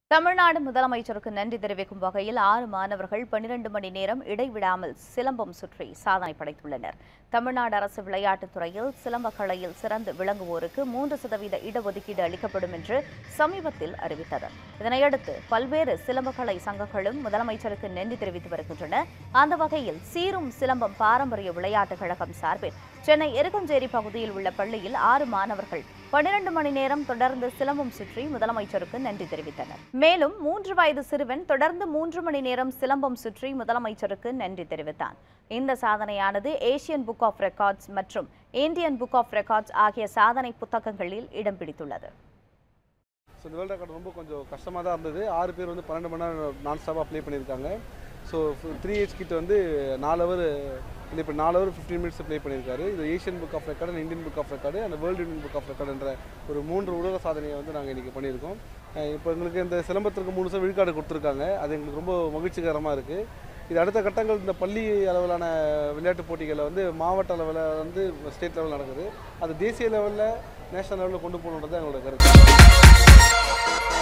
தமிழ்நாடு முதலமைச்சருக்கு நன்றி தெரிவிக்கும் வகையில் ஆறு மாணவர்கள் பன்னிரண்டு மணி நேரம் இடைவிடாமல் சிலம்பம் சுற்றி சாதனை படைத்துள்ளனர் தமிழ்நாடு அரசு விளையாட்டுத் துறையில் சிலம்ப கலையில் சிறந்து விளங்குவோருக்கு மூன்று சதவீத இடஒதுக்கீடு அளிக்கப்படும் என்று சமீபத்தில் அறிவித்தது இதனையடுத்து பல்வேறு சிலம்பக்கலை சங்கங்களும் முதலமைச்சருக்கு நன்றி தெரிவித்து வருகின்றன அந்த வகையில் சீரும் சிலம்பம் பாரம்பரிய விளையாட்டுக் கழகம் சார்பில் சென்னை எருக்கஞ்சேரி பகுதியில் உள்ள பள்ளியில் ஆறு மாணவர்கள் பன்னிரண்டு மணி நேரம் தொடர்ந்து சிலம்பம் சுற்றி முதலமைச்சருக்கு நன்றி தெரிவித்தனர் மேலும் மூன்று வயது சிறுவன் தொடர்ந்து மூன்று மணி நேரம் சிலம்பம் சுற்றி முதலமைச்சருக்கு நன்றி தெரிவித்தான் இந்த சாதனையானது ஏசியன் புக் ஆஃப் ரெக்கார்ட்ஸ் மற்றும் இந்தியன் புக் ஆஃப் ரெக்கார்ட்ஸ் ஆகிய சாதனை புத்தகங்களில் இடம் பிடித்துள்ளது ஸோ இந்த வேர்ல்டு ரெக்கார்ட் ரொம்ப கொஞ்சம் கஷ்டமாக தான் இருந்தது ஆறு பேர் வந்து பன்னெண்டு மணி நேரம் நான் ஸ்டாப்பாக ப்ளே பண்ணியிருக்காங்க ஸோ த்ரீ ஏஜ் கிட்ட வந்து நாலு ஹவர் ப்ளே பண்ணி நாலு ஹவர் ஃபிஃப்டீன் மினிட்ஸ் ப்ளே பண்ணியிருக்காரு இது Asian book of record Indian book of record அந்த வேர்ல்டு யூனியன் புக் ஆஃப் ரெக்கார்டுன்ற ஒரு மூன்று உலக சாதனையை வந்து நாங்கள் இன்றைக்கி பண்ணியிருக்கோம் அஹ் இப்போ எங்களுக்கு இந்த சிலம்பத்திற்கு மூணு வருஷம் விழுக்காடு கொடுத்துருக்காங்க அது எங்களுக்கு ரொம்ப மகிழ்ச்சிகரமாக இருக்குது இது அடுத்த கட்டங்கள் இந்த பள்ளி அளவிலான விளையாட்டுப் போட்டிகளில் வந்து மாவட்ட அளவில் வந்து ஸ்டேட் லெவல் நடக்குது அது தேசிய லெவலில் நேஷனல் லெவலில் கொண்டு போகணுன்றது எங்களோட கருத்து